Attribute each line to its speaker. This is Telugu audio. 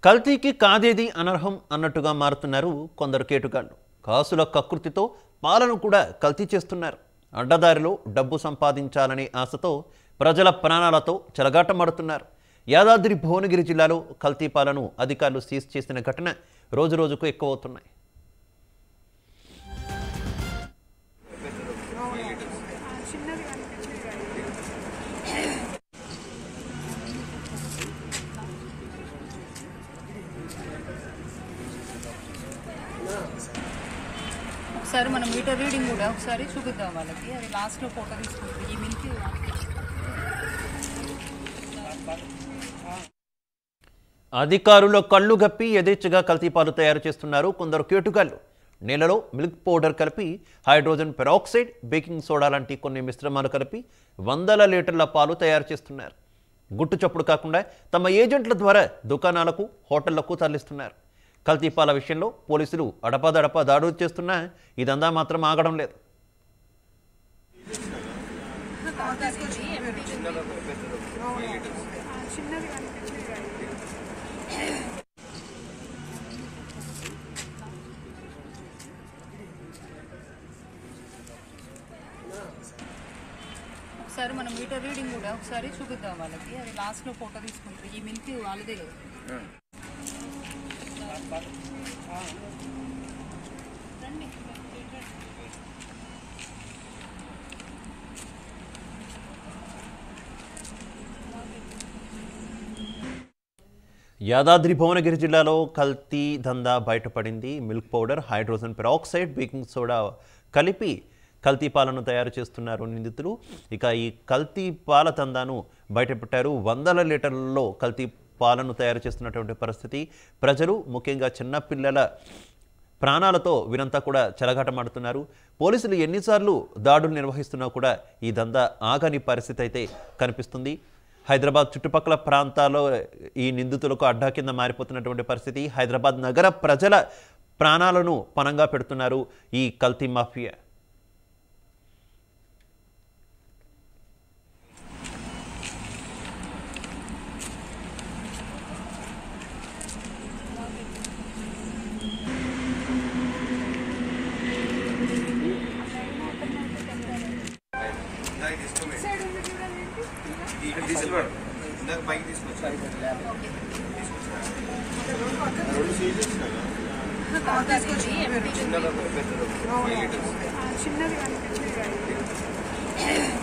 Speaker 1: కల్తీకి కాదేది అనర్హం అన్నట్టుగా మారుతున్నారు కొందరు కేటుగాళ్ళు కాసుల కకృతితో పాలను కూడా కల్తీ చేస్తున్నారు అడ్డదారిలో డబ్బు సంపాదించాలనే ఆశతో ప్రజల ప్రాణాలతో చెలగాటమాడుతున్నారు యాదాద్రి భువనగిరి జిల్లాలో కల్తీ పాలను అధికారులు సీజ్ చేసిన ఘటన రోజురోజుకు ఎక్కువవుతున్నాయి
Speaker 2: ఒకసారి మనం మీటర్ రీడింగ్ కూడా ఒకసారి చూపిద్దాం వాళ్ళకి అది లాస్ట్లో ఫోటో తీసుకుంటుంది ఈ మిల్క్
Speaker 1: అధికారుల కళ్ళు గప్పి యథేచ్ఛగా కల్తీ పాలు తయారు చేస్తున్నారు కొందరు కేటుగాళ్ళు నీళ్ళలో మిల్క్ పౌడర్ కలిపి హైడ్రోజన్ పెరాక్సైడ్ బేకింగ్ సోడా లాంటి కొన్ని మిశ్రమాలు కలిపి వందల లీటర్ల పాలు తయారు చేస్తున్నారు గుట్టు చప్పుడు కాకుండా తమ ఏజెంట్ల ద్వారా దుకాణాలకు హోటళ్లకు తరలిస్తున్నారు కల్తీ పాల విషయంలో పోలీసులు అడపాదడపా దాడులు చేస్తున్నా ఇదంతా మాత్రం ఆగడం లేదు
Speaker 2: ఒకసారి మనం మీటర్ రీడింగ్ కూడా ఒకసారి చూపిద్దాం వాళ్ళకి అది లాస్ట్లో ఫోటో తీసుకుంటుంది ఈ మిల్క్ వాళ్ళదే కదా
Speaker 1: యాదాద్రి భువనగిరి జిల్లాలో కల్తీ దందా బయటపడింది milk powder hydrogen peroxide baking soda కలిపి కల్తీ పాలను తయారు చేస్తున్నారు నిందితులు ఇక ఈ కల్తీ పాల దందాను బయటపెట్టారు వందల లీటర్లలో కల్తీ పాలను తయారు చేస్తున్నటువంటి పరిస్థితి ప్రజలు ముఖ్యంగా చిన్నపిల్లల ప్రాణాలతో వీరంతా కూడా చెలగాటమాడుతున్నారు పోలీసులు ఎన్నిసార్లు దాడులు నిర్వహిస్తున్నా కూడా ఈ దందా ఆగని పరిస్థితి అయితే కనిపిస్తుంది హైదరాబాద్ చుట్టుపక్కల ప్రాంతాల్లో ఈ నిందితులకు అడ్డా కింద మారిపోతున్నటువంటి పరిస్థితి హైదరాబాద్ నగర ప్రజల ప్రాణాలను పణంగా పెడుతున్నారు ఈ కల్తీ మాఫియా
Speaker 3: ఇక్కడ తీసుకెళ్ళాడు ఇందాక పైకి తీసుకొచ్చాడు చిన్నగా పెద్దది ఫైవ్ లీటర్స్